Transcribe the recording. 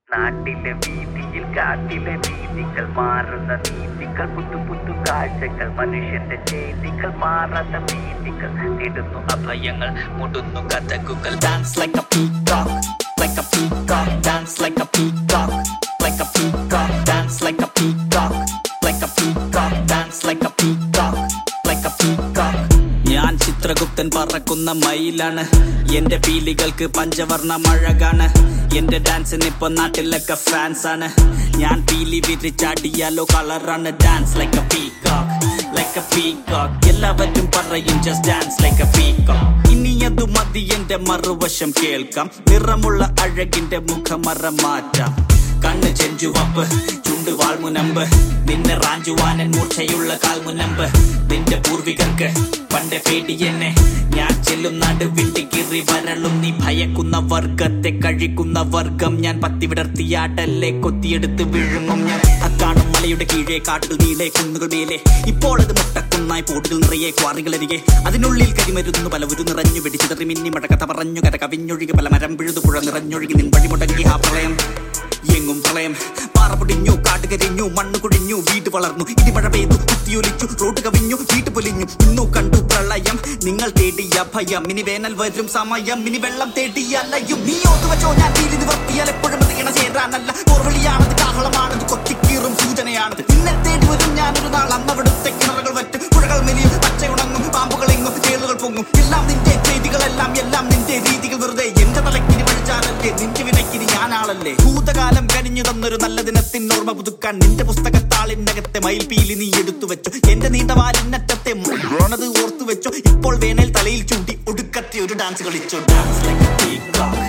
നാട്ടിലെ വീതിയിൽ കാട്ടിലെ രീതികൾ മാറുന്ന നീതികൾ പുതു പുതു കാഴ്ചകൾ മനുഷ്യന്റെ ചെയ്തികൾ മാറാത്ത ഭീതികൾ നേടുന്നു അഭയങ്ങൾ മുടുന്നു കഥകുകൾ Dance like a peacock, like a peacock, dance like a peacock, like a peacock, dance like a peacock, like a peacock, dance like a peacock, like a peacock. ഞാൻ ചിത്രഗുപ്തൻ പറക്കുന്ന മയിലാണ് എന്റെ പീലികൾക്ക് പഞ്ചവർണ്ണ മഴകാണ് എന്റെ ഡാൻസിന് ഇപ്പൊ നാട്ടിലൊക്കെ ഫാൻസ് ആണ് ഞാൻ പീലി വിരിച്ചാടിയാലോ കളറാണ് dance like a peacock like a peacock എല്ലാവരും പറയും just dance like a peacock ഇനി അത് മതി എന്റെ മറുവശം കേൾക്കാം നിറമുള്ള അഴകിന്റെ മുഖമറ മാറ്റാം കണ്ണ് ചെഞ്ചുവപ്പ് ചുണ്ട് വാൾമുനമ്പ് നിന്നെ റാഞ്ചുവാനൻ മൂർച്ചയുള്ള കാൽമുനമ്പ് നിന്റെ പൂർവികർക്ക് പണ്ടേ പേടി എന്നെ ഞാൻ ചെല്ലും നടുവിട്ട് കിറി വരളും നീ ഭയക്കുന്ന വർഗത്തെ കഴിക്കുന്ന വർഗം ഞാൻ പത്തി വിടർത്തിയാട്ടല്ലേ കൊത്തിയെടുത്ത് വിഴുങ്ങും ഞാൻ അക്കാണും മലയുടെ കീഴേ കാട്ടുകൾ നീളെ കുന്നുകൾ മേലെ ഇപ്പോൾ അത് മുട്ടക്കുന്നായി പോട്ടുകൾ നിറയെ ക്വാറികളരികെ അതിനുള്ളിൽ കരിമരുന്നു പലവരും നിറഞ്ഞു വെടിച്ചിതറി മിന്നി മഴ കഥ പറഞ്ഞു കര കവിഞ്ഞൊഴുകി പല മരം പിഴുതു പുഴ നിറഞ്ഞൊഴുകി നിൻ വഴി മുടങ്ങി ആ പ്രളയം എങ്ങും പ്രളയം പാറ പൊടിഞ്ഞു കാട്ടുകരിഞ്ഞു മണ്ണ് കുടിഞ്ഞു വീട് വളർന്നു ഇടിമഴ പെയ്തു കുത്തിയൊലിച്ചു റോഡ് കവിഞ്ഞു വീട്ട് പൊലിഞ്ഞു ഇന്നു കണ്ടു പ്രളയം നിങ്ങൾ തേടിയ ഭയം ഇനി വേനൽ വരും സമയം ഇനി വെള്ളം തേടിയ അലയും നീ ഓർത്തു വെച്ചോ ഞാൻ തീരി നിവർത്തിയാൽ എപ്പോഴും അത് ഇണ ചേരാനല്ല ഓർവിളിയാണത് കാഹളമാണത് കൊത്തിക്കീറും സൂചനയാണത് നിന്നെ തേടി വരും ഞാനൊരു നാൾ അന്നവിടുത്തെ കിണറുകൾ വറ്റും പുഴകൾ മെലിയും പച്ചയുണങ്ങും പാമ്പുകൾ എങ്ങും ചേളുകൾ പൊങ്ങും എല്ലാം നിന്റെ ചെയ്തികളെല്ലാം എല്ലാം നിന്റെ രീതികൾ വെറുതെ എന്റെ തലക്കിനി വഴിച്ചാലല്ലേ നിന്റെ വിനക്കിനി ഞാനാളല്ലേ ഭൂതകാലം കനിഞ്ഞു തന്നൊരു നല്ല ദിനത്തിൻ ഓർമ്മ പുതുക്കാൻ നിന്റെ പുസ്തകത്താളിനകത്തെ മയിൽപീലി നീ എടുത്തു വെച്ചു എന്റെ നീണ്ട വാലിനറ്റത്തെ ഓണത് ഓർത്തു വെച്ചോ ഇപ്പോൾ വേനൽ തലയിൽ ചൂണ്ടി ഒടുക്കത്തെ ഒരു ഡാൻസ് കളിച്ചോ ഡാൻസ് ലൈക്ക്